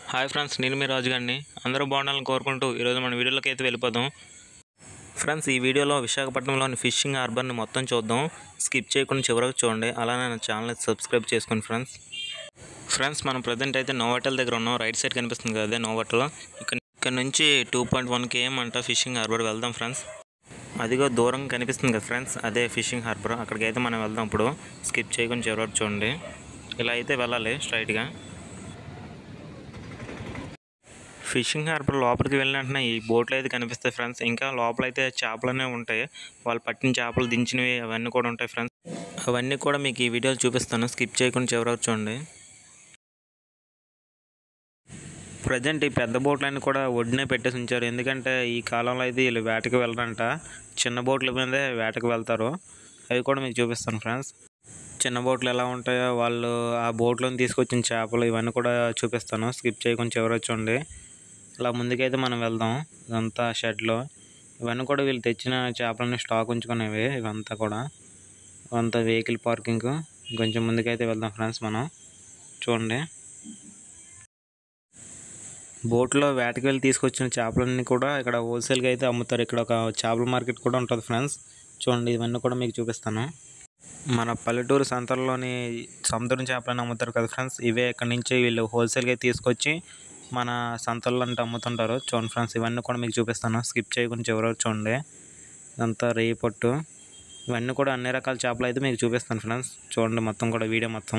hi friends నేను మీ రాజు గారిని అందరూ బాగుండాలని కోరుకుంటూ ఈరోజు మన వీడియోలోకి అయితే వెళ్ళిపోదాం ఫ్రెండ్స్ ఈ వీడియోలో విశాఖపట్నంలోని ఫిషింగ్ హార్బర్ని మొత్తం చూద్దాం స్కిప్ చేయకుండా చివరకు చూడండి అలానే నా ఛానల్ సబ్స్క్రైబ్ చేసుకోండి ఫ్రెండ్స్ ఫ్రెండ్స్ మనం ప్రజెంట్ అయితే నోవాటల్ దగ్గర ఉన్నాం రైట్ సైడ్ కనిపిస్తుంది కదా అదే నోవాటల్ ఇక్కడ ఇక్కడ నుంచి టూ పాయింట్ వన్ కేఎం అంట ఫిషింగ్ హార్బర్ వెళ్దాం ఫ్రెండ్స్ అదిగో దూరం కనిపిస్తుంది కదా ఫ్రెండ్స్ అదే ఫిషింగ్ హార్బర్ అక్కడికి అయితే మనం వెళ్దాం ఇప్పుడు స్కిప్ చేయకుండా చివరకు చూడండి ఇలా అయితే వెళ్ళాలి స్ట్రైట్గా ఫిషింగ్ హార్బర్ లోపలికి వెళ్ళిన వెంటనే ఈ బోట్లు అయితే కనిపిస్తాయి ఫ్రెండ్స్ ఇంకా లోపల అయితే చేపలనే ఉంటాయి వాళ్ళు పట్టిన చేపలు దించినవి అవన్నీ కూడా ఉంటాయి ఫ్రెండ్స్ అవన్నీ కూడా మీకు ఈ వీడియోలో చూపిస్తాను స్కిప్ చేయకుండా చివరకు చూడండి ప్రజెంట్ ఈ పెద్ద బోట్లన్నీ కూడా ఒడ్డునే పెట్టేసి ఉంచారు ఎందుకంటే ఈ కాలంలో అయితే వీళ్ళు వేటకి వెళ్ళరంట చిన్న బోట్ల మీదే వేటకి వెళ్తారు అవి కూడా మీకు చూపిస్తాను ఫ్రెండ్స్ చిన్న బోట్లు ఎలా ఉంటాయో వాళ్ళు ఆ బోట్లను తీసుకొచ్చిన చేపలు ఇవన్నీ కూడా చూపిస్తాను స్కిప్ చేయకుండా చివరికి చూడండి ఇలా ముందుకైతే మనం వెళ్దాం ఇదంతా షెడ్లో ఇవన్నీ కూడా వీళ్ళు తెచ్చిన చేపలని స్టాక్ ఉంచుకునేవి ఇవంతా కూడా ఇవంతా వెహికల్ పార్కింగ్ కొంచెం ముందుకైతే వెళ్దాం ఫ్రెండ్స్ మనం చూడండి బోట్లో వేటకి వెళ్ళి తీసుకొచ్చిన చేపలన్నీ కూడా ఇక్కడ హోల్సేల్గా అయితే అమ్ముతారు ఇక్కడ ఒక చేపల మార్కెట్ కూడా ఉంటుంది ఫ్రెండ్స్ చూడండి ఇవన్నీ కూడా మీకు చూపిస్తాను మన పల్లెటూరు సంతల్లోని సముద్రం చేపలని అమ్ముతారు కదా ఫ్రెండ్స్ ఇవే ఇక్కడ నుంచి వీళ్ళు హోల్సేల్గా తీసుకొచ్చి మన సంతల్లో అంటే అమ్ముతుంటారు చూడండి ఫ్రెండ్స్ ఇవన్నీ కూడా మీకు చూపిస్తాను స్కిప్ చేయకుండా చివరకు చూడండి ఇదంతా రేయి పట్టు ఇవన్నీ కూడా అన్ని రకాల చేపలు అయితే మీకు చూపిస్తాను ఫ్రెండ్స్ చూడండి మొత్తం కూడా వీడియో మొత్తం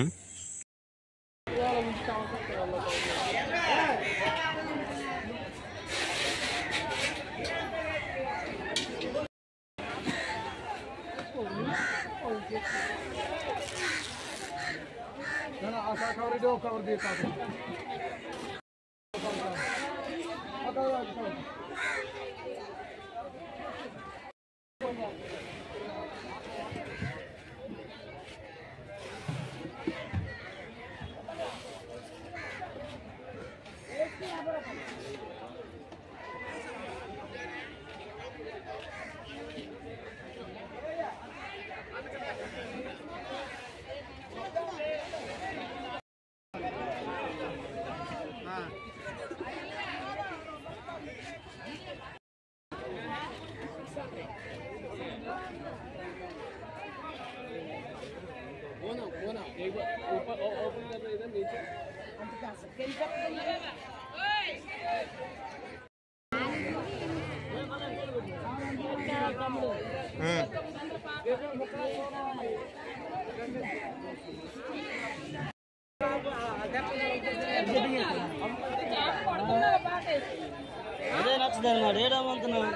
అదే నచ్చదు అన్నాడు ఏడమంటున్నావు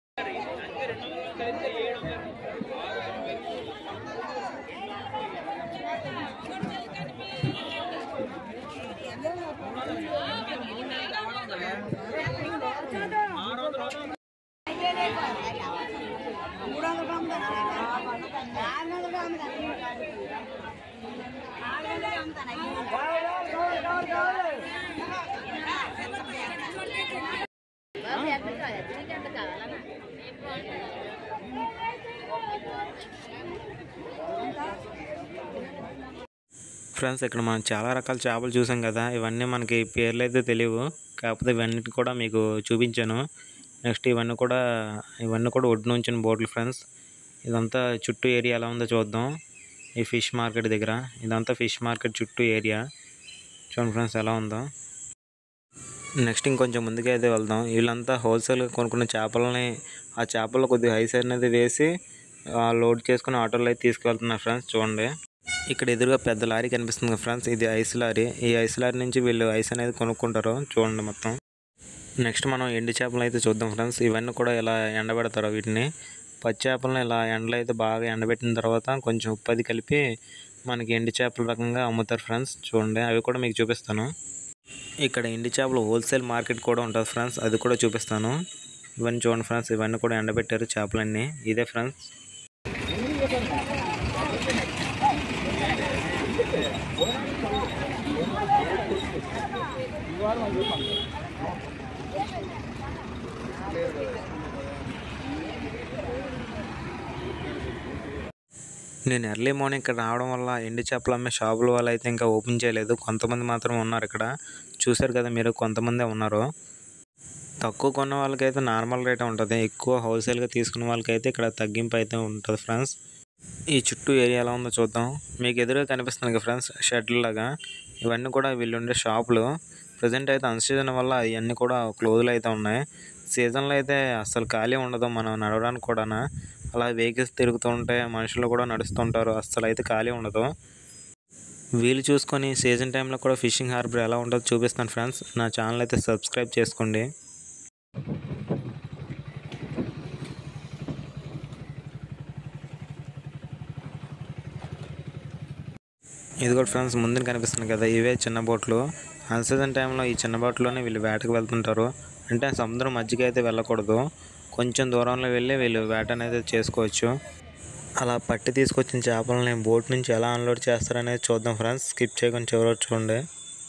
ఫ్రెండ్స్ ఇక్కడ మనం చాలా రకాల చేపలు చూసాం కదా ఇవన్నీ మనకి పేర్లు అయితే తెలియవు కాకపోతే ఇవన్నీ కూడా మీకు చూపించాను నెక్స్ట్ ఇవన్నీ కూడా ఇవన్నీ కూడా ఒడ్డు నుంచిన బోట్లు ఫ్రెండ్స్ ఇదంతా చుట్టూ ఏరియా ఎలా ఉందో చూద్దాం ఈ ఫిష్ మార్కెట్ దగ్గర ఇదంతా ఫిష్ మార్కెట్ చుట్టూ ఏరియా చూడండి ఫ్రెండ్స్ ఎలా ఉందో నెక్స్ట్ ఇంకొంచెం ముందుకు అయితే వెళ్దాం వీళ్ళంతా హోల్సేల్గా కొనుక్కున్న చేపలని ఆ చేపల్లో కొద్దిగా ఐస్ అనేది వేసి ఆ, లోడ్ చేసుకుని ఆటోలో అయితే తీసుకెళ్తున్నారు ఫ్రెండ్స్ చూడండి ఇక్కడ ఎదురుగా పెద్ద లారీ కనిపిస్తుంది కదా ఫ్రెండ్స్ ఇది ఐస్ లారీ ఈ ఐస్ లారీ నుంచి వీళ్ళు ఐస్ అనేది కొనుక్కుంటారు చూడండి మొత్తం నెక్స్ట్ మనం ఎండు చేపలు అయితే చూద్దాం ఫ్రెండ్స్ ఇవన్నీ కూడా ఇలా ఎండబెడతారు వీటిని పచ్చి చేపలను ఇలా ఎండలో అయితే బాగా ఎండబెట్టిన తర్వాత కొంచెం ఉప్పు అది కలిపి మనకి ఎండు చేపల రకంగా అమ్ముతారు ఫ్రెండ్స్ చూడండి అవి కూడా మీకు చూపిస్తాను ఇక్కడ ఎండు చేపలు హోల్సేల్ మార్కెట్ కూడా ఉంటుంది ఫ్రెండ్స్ అది కూడా చూపిస్తాను ఇవన్నీ చూడండి ఫ్రెండ్స్ ఇవన్నీ కూడా ఎండబెట్టారు చేపలన్నీ ఇదే ఫ్రెండ్స్ నేను ఎర్లీ మార్నింగ్ ఇక్కడ రావడం వల్ల ఎండు చేపలు అమ్మే షాపుల వాళ్ళు అయితే ఇంకా ఓపెన్ చేయలేదు కొంతమంది మాత్రం ఉన్నారు ఇక్కడ చూశారు కదా మీరు కొంతమందే ఉన్నారు తక్కువ కొన్న వాళ్ళకైతే నార్మల్ రేటే ఉంటుంది ఎక్కువ హోల్సేల్గా తీసుకున్న వాళ్ళకైతే ఇక్కడ తగ్గింపు అయితే ఉంటుంది ఫ్రెండ్స్ ఈ చుట్టూ ఏరియా ఎలా ఉందో చూద్దాం మీకు ఎదురుగా కనిపిస్తుంది కదా ఫ్రెండ్స్ షెడ్ల లాగా ఇవన్నీ కూడా వీళ్ళు ఉండే షాపులు ప్రజెంట్ అయితే అన్సీజన్ వల్ల ఇవన్నీ కూడా క్లోజ్లు అయితే ఉన్నాయి సీజన్లో అయితే అసలు ఖాళీ ఉండదు మనం నడవడానికి కూడా అలా వెహికల్స్ తిరుగుతూ ఉంటే మనుషులు కూడా నడుస్తుంటారు అస్సలు అయితే ఖాళీ ఉండదు వీలు చూసుకొని సీజన్ టైంలో కూడా ఫిషింగ్ హార్బర్ ఎలా ఉంటుందో చూపిస్తాను ఫ్రెండ్స్ నా ఛానల్ అయితే సబ్స్క్రైబ్ చేసుకోండి ఇది కూడా ఫ్రెండ్స్ ముందున కనిపిస్తుంది కదా ఇవే చిన్న బోట్లు అన్సీజన్ టైంలో ఈ చిన్న బోట్లోనే వీళ్ళు వేటకు వెళ్తుంటారు అంటే సముద్రం మధ్యకి అయితే వెళ్ళకూడదు కొంచెం దూరంలో వెళ్ళి వీళ్ళు వేట అనేది చేసుకోవచ్చు అలా పట్టి తీసుకొచ్చిన చేపలని బోట్ నుంచి ఎలా అన్లోడ్ చేస్తారనేది చూద్దాం ఫ్రెండ్స్ స్కిప్ చేయకుండా చివరి వరకు చూడండి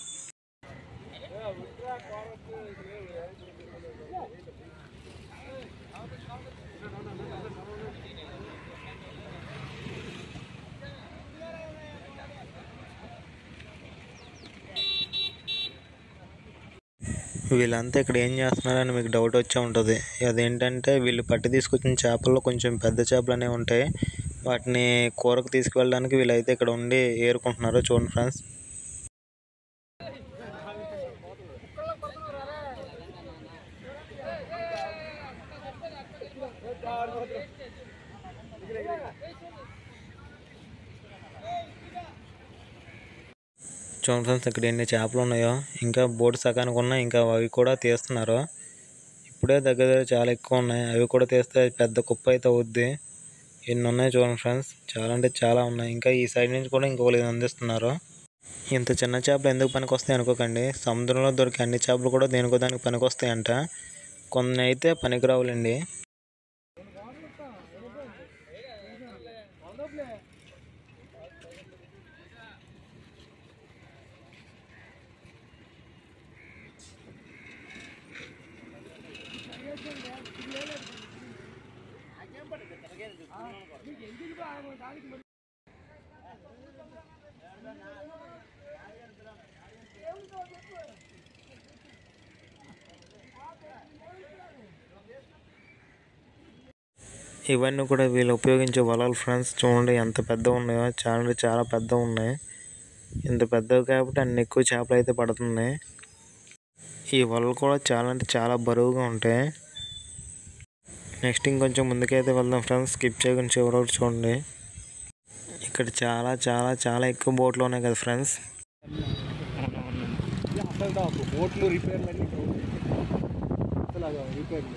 వీళ్ళంతా ఇక్కడ ఏం చేస్తున్నారని మీకు డౌట్ వచ్చే ఉంటుంది అదేంటంటే వీళ్ళు పట్టి తీసుకొచ్చిన చేపల్లో కొంచెం పెద్ద చేపలు అనేవి ఉంటాయి వాటిని కూరకు తీసుకువెళ్ళడానికి వీళ్ళైతే ఇక్కడ ఉండి ఏరుకుంటున్నారు చూడండి ఫ్రెండ్స్ చూడండి ఫ్రెండ్స్ ఇక్కడ ఎన్ని చేపలు ఉన్నాయో ఇంకా బోట్ సగానికి ఉన్నాయి ఇంకా అవి కూడా తీస్తున్నారు ఇప్పుడే దగ్గర దగ్గర చాలా ఎక్కువ ఉన్నాయి అవి కూడా తీస్తే పెద్ద కుప్ప అయితే అవుద్ది ఎన్ని ఉన్నాయి చూడండి ఫ్రెండ్స్ చాలా అంటే చాలా ఉన్నాయి ఇంకా ఈ సైడ్ నుంచి కూడా ఇంకొకరు అందిస్తున్నారు ఇంత చిన్న చేపలు ఎందుకు పనికొస్తాయి అనుకోకండి సముద్రంలో దొరికే అన్ని చేపలు కూడా దేనికో దానికి పనికొస్తాయంట కొన్ని అయితే పనికిరావులండి ఇవన్నీ కూడా వీళ్ళు ఉపయోగించే వలలు ఫ్రెండ్స్ చూడండి ఎంత పెద్దగా ఉన్నాయో చాలా అంటే చాలా పెద్దగా ఉన్నాయి ఇంత పెద్దవి కాబట్టి అన్ని ఎక్కువ చేపలు అయితే పడుతున్నాయి ఈ వలలు కూడా చాలా అంటే చాలా బరువుగా ఉంటాయి నెక్స్ట్ ఇంకొంచెం ముందుకైతే వెళ్దాం ఫ్రెండ్స్ స్కిప్ చేయకుండా చివరి వరకు చూడండి ఇక్కడ చాలా చాలా చాలా ఎక్కువ బోట్లు ఉన్నాయి కదా ఫ్రెండ్స్ అసలు బోట్లు రిపేర్లు అన్ని అసలు రిపేర్లు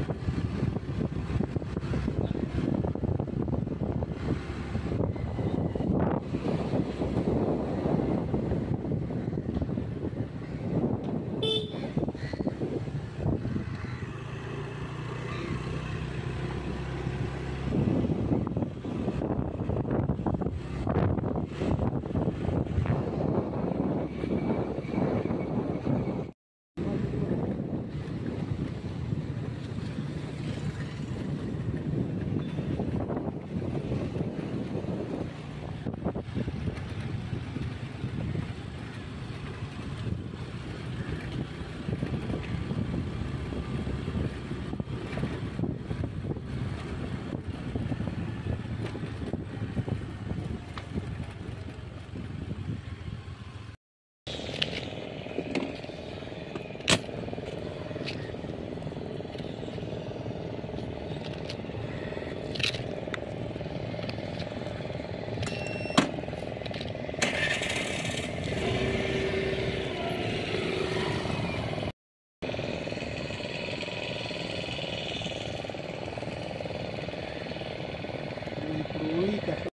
ఇప్పుడు ఈ కష్ట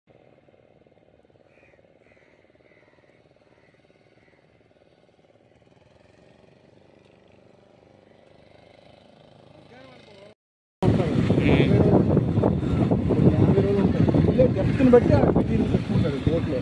యాభై రోజులు ఉంటాయి ఇదే డెప్త్ని బట్టి ఆ మెటీరియల్ పెట్టుకుంటాడు బోట్లో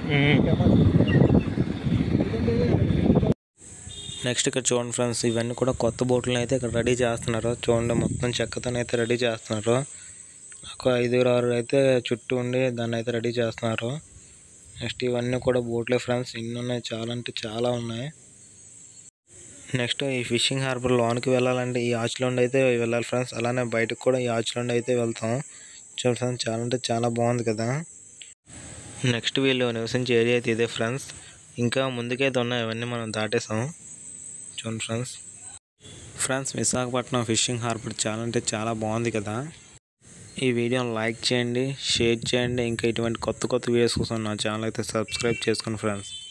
నెక్స్ట్ ఇక్కడ చూడండి ఫ్రెండ్స్ ఇవన్నీ కూడా కొత్త బోట్లను అయితే ఇక్కడ రెడీ చేస్తున్నారు చూడండి మొత్తం చెక్కతో అయితే రెడీ చేస్తున్నారు ఒక ఐదుగురు ఆరు అయితే చుట్టూ ఉండి దాన్ని అయితే రెడీ చేస్తున్నారు నెక్స్ట్ ఇవన్నీ కూడా బోట్లే ఫ్రెండ్స్ ఇన్ని ఉన్నాయి చాలా అంటే చాలా ఉన్నాయి నెక్స్ట్ ఈ ఫిషింగ్ హార్బర్ లోనికి వెళ్ళాలంటే ఈ ఆచ్లో నుండి అయితే వెళ్ళాలి ఫ్రెండ్స్ అలానే బయటకు కూడా ఈ ఆచ్లో నుండి అయితే వెళ్తాం చూడండి ఫ్రెండ్స్ చాలా అంటే చాలా బాగుంది కదా నెక్స్ట్ వీళ్ళు నివసించే ఏరియా అయితే ఇదే ఫ్రెండ్స్ ఇంకా ముందుకైతే ఉన్నాయి అవన్నీ మనం దాటేసాం చూడండి friends friends Visakhapatnam fishing harbour చాలా అంటే చాలా బాగుంది కదా ఈ వీడియోని లైక్ చేయండి షేర్ చేయండి ఇంకా ఇటువంటి కొత్త కొత్త వీడియోస్ కోసం నా ఛానల్ అయితే సబ్స్క్రైబ్ చేసుకోండి ఫ్రెండ్స్